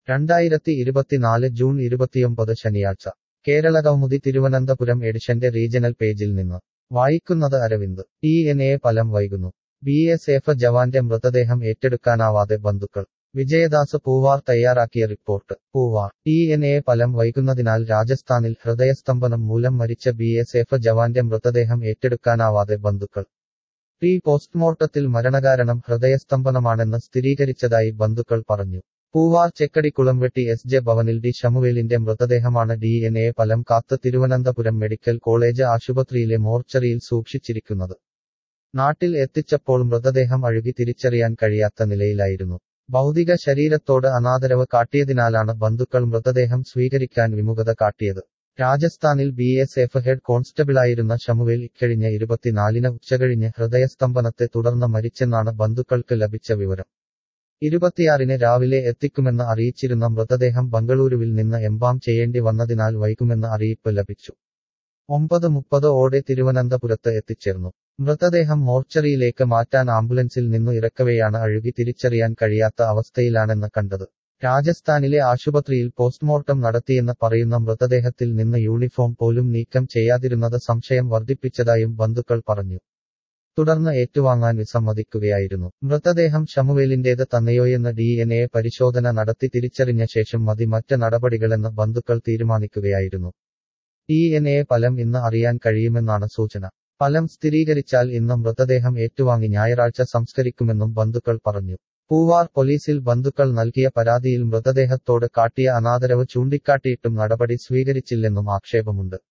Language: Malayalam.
രണ്ടായിരത്തി ഇരുപത്തിനാല് ജൂൺ ഇരുപത്തിയൊമ്പത് ശനിയാഴ്ച കേരളകൗമുദി തിരുവനന്തപുരം എഡിഷന്റെ റീജണൽ പേജിൽ നിന്ന് വായിക്കുന്നത് അരവിന്ദ് ഡി എൻ എ ഫലം വൈകുന്നു ബി എസ് എഫ് ജവാന്റെ മൃതദേഹം ഏറ്റെടുക്കാനാവാതെ ബന്ധുക്കൾ വിജയദാസ് പൂവാർ തയ്യാറാക്കിയ report Poovar D N A ഫലം വൈകുന്നതിനാൽ രാജസ്ഥാനിൽ ഹൃദയസ്തംഭനം മൂലം മരിച്ച ബി എസ് എഫ് ജവാന്റെ മൃതദേഹം ഏറ്റെടുക്കാനാവാതെ ബന്ധുക്കൾ പ്രീ പോസ്റ്റ്മോർട്ടത്തിൽ മരണകാരണം ഹൃദയസ്തംഭനമാണെന്ന് സ്ഥിരീകരിച്ചതായി ബന്ധുക്കൾ പറഞ്ഞു പൂവാർ ചെക്കടിക്കുളംവെട്ടി എസ് ജെ ഭവനിൽ ഡി ഷമുവേലിന്റെ മൃതദേഹമാണ് ഡി എൻ എ ഫലം കാത്ത് തിരുവനന്തപുരം മെഡിക്കൽ കോളേജ് ആശുപത്രിയിലെ മോർച്ചറിയിൽ സൂക്ഷിച്ചിരിക്കുന്നത് നാട്ടിൽ എത്തിച്ചപ്പോൾ മൃതദേഹം അഴുകി തിരിച്ചറിയാൻ കഴിയാത്ത നിലയിലായിരുന്നു ഭൗതിക ശരീരത്തോട് അനാദരവ് കാട്ടിയതിനാലാണ് ബന്ധുക്കൾ മൃതദേഹം സ്വീകരിക്കാൻ വിമുഖത കാട്ടിയത് രാജസ്ഥാനിൽ ബി എസ് എഫ് ഹെഡ് കോൺസ്റ്റബിളായിരുന്ന ഷമുവേൽ ഇക്കഴിഞ്ഞ ഇരുപത്തിനാലിന് ഉച്ചകഴിഞ്ഞ് ഹൃദയസ്തംഭനത്തെ തുടർന്ന് മരിച്ചെന്നാണ് ബന്ധുക്കൾക്ക് ലഭിച്ച വിവരം ഇരുപത്തിയാറിന് രാവിലെ എത്തിക്കുമെന്ന് അറിയിച്ചിരുന്ന മൃതദേഹം ബംഗളൂരുവിൽ നിന്ന് എംബാം ചെയ്യേണ്ടി വന്നതിനാൽ വൈകുമെന്ന് അറിയിപ്പ് ലഭിച്ചു ഒമ്പത് മുപ്പത് ഓടെ തിരുവനന്തപുരത്ത് എത്തിച്ചേർന്നു മൃതദേഹം മോർച്ചറിയിലേക്ക് മാറ്റാൻ ആംബുലൻസിൽ നിന്നു ഇറക്കവെയാണ് അഴുകി തിരിച്ചറിയാൻ കഴിയാത്ത അവസ്ഥയിലാണെന്ന് കണ്ടത് രാജസ്ഥാനിലെ ആശുപത്രിയിൽ പോസ്റ്റ്മോർട്ടം നടത്തിയെന്ന് പറയുന്ന മൃതദേഹത്തിൽ നിന്ന് യൂണിഫോം പോലും നീക്കം ചെയ്യാതിരുന്നത് സംശയം വർദ്ധിപ്പിച്ചതായും ബന്ധുക്കൾ പറഞ്ഞു തുടർന്ന് ഏറ്റുവാങ്ങാൻ വിസമ്മതിക്കുകയായിരുന്നു മൃതദേഹം ഷമുവേലിന്റേത് തന്നെയോയെന്ന് ഡി എൻ എ പരിശോധന നടത്തി തിരിച്ചറിഞ്ഞ ശേഷം മതി മറ്റ് നടപടികളെന്ന് ബന്ധുക്കൾ തീരുമാനിക്കുകയായിരുന്നു ഡി എൻ എ ഫലം ഇന്ന് അറിയാൻ കഴിയുമെന്നാണ് സൂചന ഫലം സ്ഥിരീകരിച്ചാൽ ഇന്ന് മൃതദേഹം ഏറ്റുവാങ്ങി ഞായറാഴ്ച സംസ്കരിക്കുമെന്നും ബന്ധുക്കൾ പറഞ്ഞു പൂവാർ പോലീസിൽ ബന്ധുക്കൾ നൽകിയ പരാതിയിൽ മൃതദേഹത്തോട് കാട്ടിയ അനാദരവ് ചൂണ്ടിക്കാട്ടിയിട്ടും നടപടി സ്വീകരിച്ചില്ലെന്നും ആക്ഷേപമുണ്ട്